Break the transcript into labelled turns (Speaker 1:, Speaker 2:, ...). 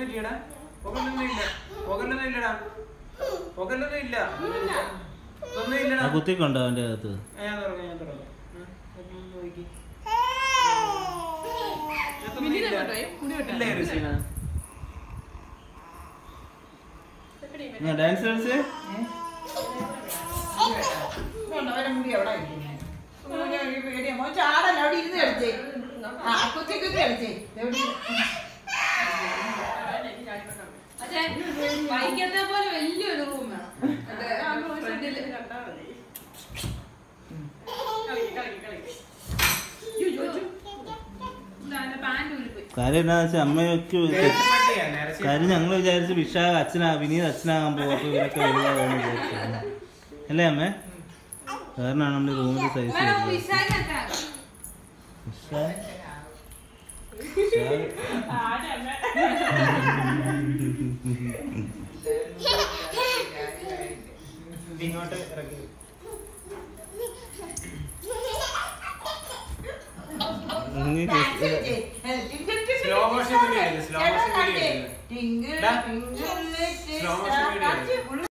Speaker 1: ഇല്ലടാ പുകലൊന്നും ഇല്ല പുകലൊന്നും ഇല്ലടാ പുകലൊന്നും ഇല്ല ഒന്നും
Speaker 2: ആ
Speaker 1: ഇല്ലടാ
Speaker 2: കുത്തിക്കൊണ്ടോ അവന്റെ അകത്ത്
Speaker 1: ഞാൻ തുറക്കാം ഞാൻ തുറക്കാം ആ, ഇതൊന്ന് നോക്കി. ഇതൊന്നും
Speaker 3: മിന്നിനെ
Speaker 1: ഇല്ല.
Speaker 3: കൊണ്ടുപോയി, മുടി വെട്ടാൻ.
Speaker 1: ഇല്ലേ, റിസീന?
Speaker 2: ഡാൻസ് കളിച്ചേ
Speaker 4: ഇതുകൊണ്ട് അവരെ മുടി അവിടെ ഇരിക്കുന്നെ. മുടി ഒരു പേടിയാ. മോൻ ചാടല്ല അവിടെ ഇരുന്ന് കളിച്ചേ ആ കുത്തി കുത്തി കളിച്ചേ എവിടെ
Speaker 3: പക്ഷേ വൈക്കത്തെ പോലെ വലിയൊരു റൂം വേണം മറ്റേ ആ ഫ്രണ്ടില്. യ്യോ, യ്യോ, യ്യോ. ഇതാ, എന്റെ പാന്റ് ഊരിപ്പോയി.
Speaker 2: കാര്യം എന്താണെന്ന് വെച്ചാൽ അമ്മയൊക്കെ
Speaker 1: നേരത്തെ പട്ടിയാ, നേരത്തെ
Speaker 2: കാര്യം ഞങ്ങൾ വിചാരിച്ച് വിശാഖ അച്ഛനാ വിനീത് അച്ഛനാകാൻ പോകും അപ്പൊ ഇവരൊക്കെ വലുതാവുമെന്ന് വിചാരിച്ചു അല്ലേ അമ്മേ കാരണമാണ് നമ്മുടെ റൂമിന്റെ സൈസ്
Speaker 3: വേണം, വിശാലിനൊക്കെ ആക്കാം.
Speaker 1: ഇങ്ങോട്ട് ഇറക്കി Slow motion video ഇല്ലേ? Slow motion video ഇല്ലേ?
Speaker 4: ടിങ്ക്
Speaker 1: ഡാ.
Speaker 4: ടിങ്ക്
Speaker 1: Slow motion video ഇല്ലേ?